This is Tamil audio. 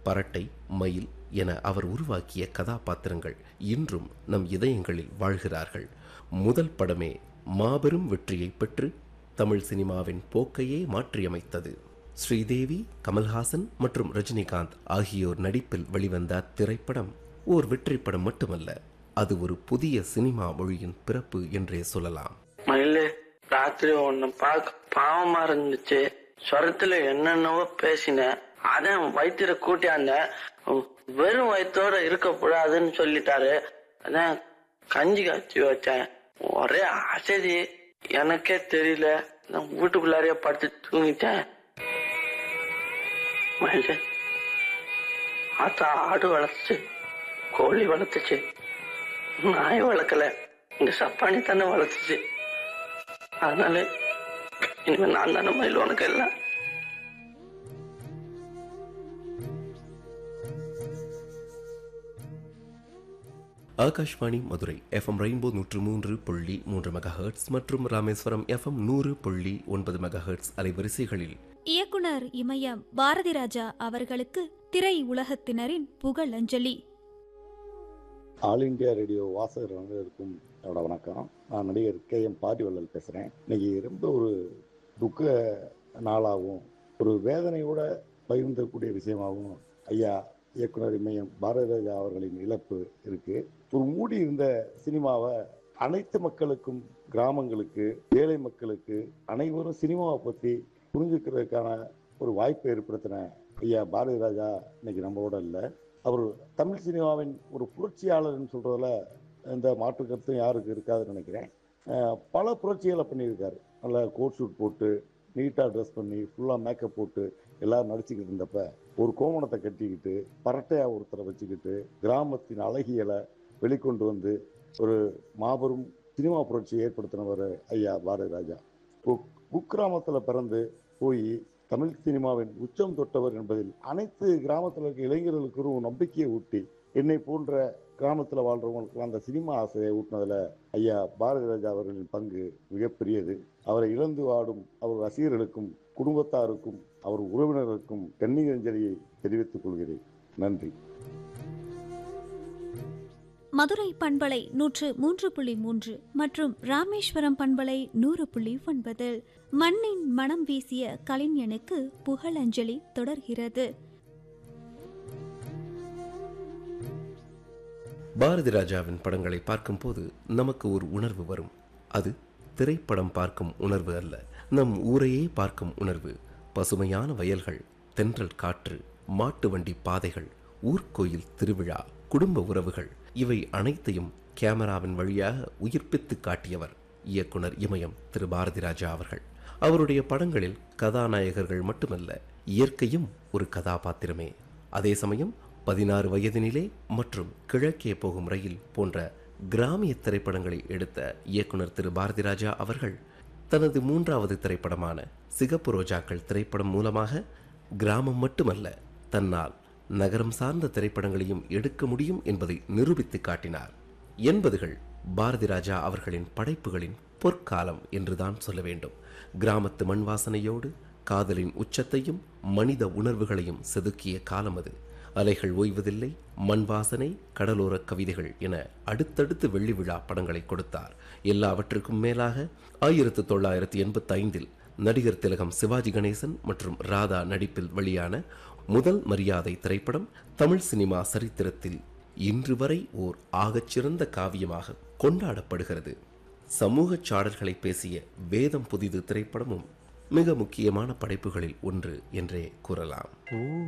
பரட்டை மயில் என அவர் உருவாக்கிய கதாபாத்திரங்கள் இன்றும் நம் இதயங்களில் வாழ்கிறார்கள் முதல் படமே மாபெரும் வெற்றியை பெற்று தமிழ் சினிமாவின் போக்கையே மாற்றியமைத்தது ஸ்ரீதேவி கமல்ஹாசன் மற்றும் ரஜினிகாந்த் ஆகியோர் நடிப்பில் வெளிவந்த அத்திரைப்படம் ஓர் வெற்றி படம் மட்டுமல்ல அது ஒரு புதிய சினிமா மொழியின் பிறப்பு என்றே சொல்லலாம் மயிலு ராத்திரி ஒன்னு பார்க்க பாவமா இருந்துச்சு சொரத்துல என்னென்னவோ பேசினேன் அதான் வயிற்றுல கூட்டியாந்த வெறும் வயிற்றோட இருக்க கூடாதுன்னு சொல்லிட்டாரு அதான் கஞ்சி காய்ச்சி வச்சேன் ஒரே அசதி எனக்கே தெரியல நான் வீட்டுக்குள்ளாரையே படுத்து தூங்கிட்டேன் மயிலு ஆத்தா ஆடு வளர்த்துச்சு கோழி வளர்த்துச்சு நாய் வளர்க்கல இந்த சப்பானி தானே வளர்த்துச்சு அதனால இனிமே நான் தானே மயில் உனக்கு எல்லாம் ஆகாஷ்வாணி மதுரை எஃப்எம் ரெயின்போ நூற்று மூன்று புள்ளி மூன்று மெகாஹெர்ட்ஸ் மற்றும் ராமேஸ்வரம் எஃப்எம் நூறு புள்ளி ஒன்பது மெகாஹெர்ட்ஸ் அலைவரிசைகளில் இயக்குனர் இமயம் பாரதி ராஜா அவர்களுக்கு திரை உலகத்தினரின் புகழஞ்சலி ஆல் இண்டியா ரேடியோ வாசகர் இருக்கும் என்னோட வணக்கம் நான் நடிகர் கே எம் பாரிவள்ளல் பேசுகிறேன் இன்னைக்கு ரொம்ப ஒரு துக்க நாளாகவும் ஒரு வேதனையோட பகிர்ந்தக்கூடிய விஷயமாகவும் ஐயா இயக்குனர் இமயம் பாரதி ராஜா அவர்களின் இழப்பு இருக்கு ஒரு மூடி இருந்த சினிமாவை அனைத்து மக்களுக்கும் கிராமங்களுக்கு ஏழை மக்களுக்கு அனைவரும் சினிமாவை பற்றி புரிஞ்சுக்கிறதுக்கான ஒரு வாய்ப்பை ஏற்படுத்தின ஐயா பாரதி ராஜா இன்னைக்கு நம்மளோட இல்லை அவர் தமிழ் சினிமாவின் ஒரு புரட்சியாளர்னு சொல்றதுல எந்த மாற்று கருத்தும் யாருக்கு இருக்காதுன்னு நினைக்கிறேன் அஹ் பல புரட்சிகளை பண்ணியிருக்காரு நல்லா கோட் ஷூட் போட்டு நீட்டாக ட்ரெஸ் பண்ணி ஃபுல்லாக மேக்கப் போட்டு எல்லாரும் நடிச்சுக்கிட்டு இருந்தப்ப ஒரு கோமணத்தை கட்டிக்கிட்டு பரட்டையா ஒருத்தரை வச்சுக்கிட்டு கிராமத்தின் அழகியலை வெளிக்கொண்டு வந்து ஒரு மாபெரும் சினிமா புரட்சியை ஏற்படுத்தினவர் ஐயா பாரதி ராஜா கு- குக்கிராமத்தில் பிறந்து போய் தமிழ் சினிமாவின் உச்சம் தொட்டவர் என்பதில் அனைத்து கிராமத்தில் இருக்க இளைஞர்களுக்கு ஒரு நம்பிக்கையை ஊட்டி என்னை போன்ற கிராமத்தில் வாழ்றவங்களுக்கு அந்த சினிமா ஆசையை ஊட்டினதுல ஐயா பாரதி ராஜா அவர்களின் பங்கு மிகப்பெரியது அவரை இழந்து வாடும் அவர் ரசிகர்களுக்கும் குடும்பத்தாருக்கும் அவர் உறவினருக்கும் கண்ணீர் அஞ்சலியை தெரிவித்துக் கொள்கிறேன் நன்றி மதுரை பண்பலை நூற்று மூன்று புள்ளி மூன்று மற்றும் ராமேஸ்வரம் பண்பலை நூறு புள்ளி ஒன்பது மண்ணின் மனம் வீசிய கலைஞனுக்கு புகழஞ்சலி தொடர்கிறது பாரதி ராஜாவின் படங்களை பார்க்கும்போது நமக்கு ஒரு உணர்வு வரும் அது திரைப்படம் பார்க்கும் உணர்வு அல்ல நம் ஊரையே பார்க்கும் உணர்வு பசுமையான வயல்கள் தென்றல் காற்று மாட்டு வண்டி பாதைகள் ஊர்க்கோயில் திருவிழா குடும்ப உறவுகள் இவை அனைத்தையும் கேமராவின் வழியாக உயிர்ப்பித்து காட்டியவர் இயக்குனர் இமயம் திரு பாரதி ராஜா அவர்கள் அவருடைய படங்களில் கதாநாயகர்கள் மட்டுமல்ல இயற்கையும் ஒரு கதாபாத்திரமே அதே சமயம் பதினாறு வயதினிலே மற்றும் கிழக்கே போகும் ரயில் போன்ற கிராமிய திரைப்படங்களை எடுத்த இயக்குனர் திரு பாரதி ராஜா அவர்கள் தனது மூன்றாவது திரைப்படமான சிகப்பு ரோஜாக்கள் திரைப்படம் மூலமாக கிராமம் மட்டுமல்ல தன்னால் நகரம் சார்ந்த திரைப்படங்களையும் எடுக்க முடியும் என்பதை நிரூபித்து காட்டினார் எண்பதுகள் பாரதி ராஜா அவர்களின் படைப்புகளின் பொற்காலம் என்றுதான் சொல்ல வேண்டும் கிராமத்து மண் வாசனையோடு காதலின் உச்சத்தையும் மனித உணர்வுகளையும் செதுக்கிய காலம் அது அலைகள் ஓய்வதில்லை மண் வாசனை கடலோர கவிதைகள் என அடுத்தடுத்து வெள்ளி விழா படங்களை கொடுத்தார் எல்லாவற்றுக்கும் மேலாக ஆயிரத்து தொள்ளாயிரத்தி எண்பத்தி ஐந்தில் நடிகர் திலகம் சிவாஜி கணேசன் மற்றும் ராதா நடிப்பில் வெளியான முதல் மரியாதை திரைப்படம் தமிழ் சினிமா சரித்திரத்தில் இன்று வரை ஓர் ஆகச்சிறந்த காவியமாக கொண்டாடப்படுகிறது சமூக சாடல்களை பேசிய வேதம் புதிது திரைப்படமும் மிக முக்கியமான படைப்புகளில் ஒன்று என்றே கூறலாம்